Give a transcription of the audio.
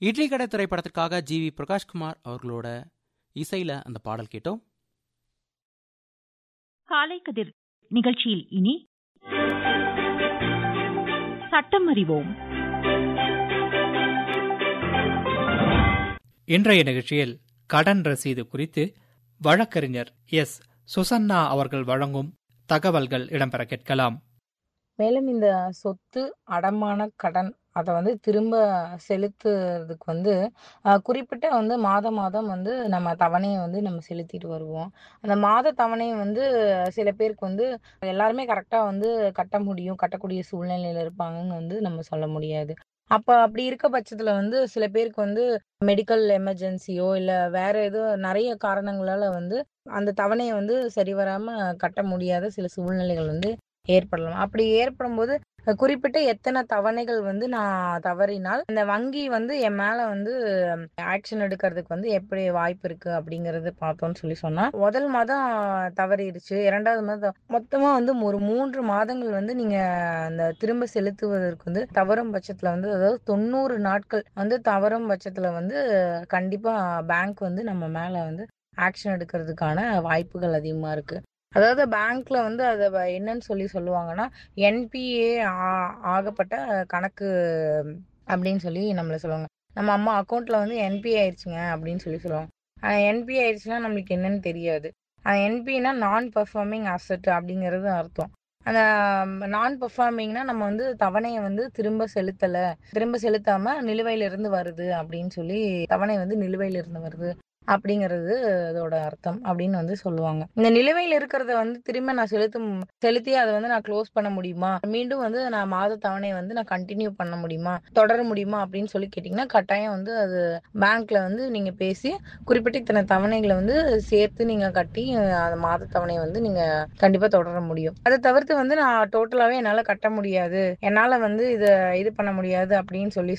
இட்லி கடை திரைப்படத்துக்காக G we Prakash Kumar அவர்களோட இசையில அந்த பாடல் கேட்டோம் காலை கதிர் நிகழ்ச்சியில் இனி சட்டம் அறிவோம் இன்றைய நிகழ்ச்சியில் கடன் ரசீது குறித்து வழக்கறிஞர் எஸ் சுசன்னா அவர்கள் வழங்கும் தகவல்கள் இடம்பெற கேட்கலாம் மேலும் இந்த சொத்து அடமான கடன் அதை வந்து திரும்ப செலுத்துறதுக்கு வந்து அஹ், குறிப்பிட்ட வந்து மாதம் மாதம் வந்து நம்ம தவணையை வந்து நம்ம செலுத்திட்டு வருவோம் அந்த மாத தவணையை வந்து சில பேருக்கு வந்து எல்லாருமே கரெக்டாக வந்து கட்ட முடியும் கட்டக்கூடிய சூழ்நிலையில இருப்பாங்கன்னு வந்து நம்ம சொல்ல முடியாது அப்போ அப்படி இருக்க பட்சத்தில் வந்து சில பேருக்கு வந்து மெடிக்கல் எமர்ஜென்சியோ இல்லை வேற ஏதோ நிறைய காரணங்களால வந்து அந்த தவணையை வந்து சரி வராம கட்ட முடியாத சில சூழ்நிலைகள் வந்து ஏற்படலாம் அப்படி ஏற்படும் போது அஹ், குறிப்பிட்ட எத்தனை தவணைகள் வந்து நான் தவறினால் அந்த வங்கி வந்து என் மேல வந்து ஆக்ஷன் எடுக்கிறதுக்கு வந்து எப்படி வாய்ப்பு இருக்கு அப்படிங்கறது பார்த்தோம்னு சொல்லி சொன்னா முதல் மாதம் தவறிடுச்சு இரண்டாவது மாதம் மொத்தமா வந்து ஒரு மூன்று மாதங்கள் வந்து நீங்க அந்த திரும்ப செலுத்துவதற்கு வந்து தவறும் பட்சத்துல வந்து அதாவது தொண்ணூறு நாட்கள் வந்து தவறும் பட்சத்துல வந்து கண்டிப்பா பேங்க் வந்து நம்ம மேல வந்து ஆக்ஷன் எடுக்கிறதுக்கான வாய்ப்புகள் அதிகமா இருக்கு அதாவது பேங்க்ல வந்து அதை வ- என்னன்னு சொல்லி சொல்லுவாங்கன்னா என்பிஏ ஆகப்பட்ட கணக்கு அப்படின்னு சொல்லி நம்மள சொல்லுவாங்க நம்ம அம்மா அக்கௌண்ட்ல வந்து என்பிஏ ஆயிடுச்சுங்க அப்படின்னு சொல்லி சொல்லுவாங்க என்பிஏ ஆயிடுச்சுன்னா நம்மளுக்கு என்னன்னு தெரியாது என்பினா நான் பெர்ஃபார்மிங் அசட் அப்படிங்கிறது அர்த்தம் அந்த நான் பெர்ஃபார்மிங்னா நம்ம வந்து தவணையை வந்து திரும்ப செலுத்தல திரும்ப செலுத்தாம நிலுவையில இருந்து வருது அப்படின்னு சொல்லி தவணை வந்து நிலுவையில இருந்து வருது அப்படிங்கிறது அதோட அர்த்தம் அப்படின்னு வந்து சொல்லுவாங்க இந்த நிலுவையில் இருக்கிறத வந்து திரும்ப நான் செலுத்தும் செலுத்தி அதை வந்து நான் க்ளோஸ் பண்ண முடியுமா மீண்டும் வந்து நான் மாத தவணையை வந்து நான் கண்டினியூ பண்ண முடியுமா தொடர முடியுமா அப்படின்னு சொல்லி கேட்டிங்கன்னா கட்டாயம் வந்து அது பேங்க்ல வந்து நீங்க பேசி குறிப்பிட்ட இத்தனை தவணைகளை வந்து சேர்த்து நீங்க கட்டி அஹ், அந்த மாத தவணையை வந்து நீங்க கண்டிப்பா தொடர முடியும் அதை தவிர்த்து வந்து நான் டோட்டலாவே என்னால கட்ட முடியாது என்னால வந்து இதை இது பண்ண முடியாது அப்படின்னு சொல்லி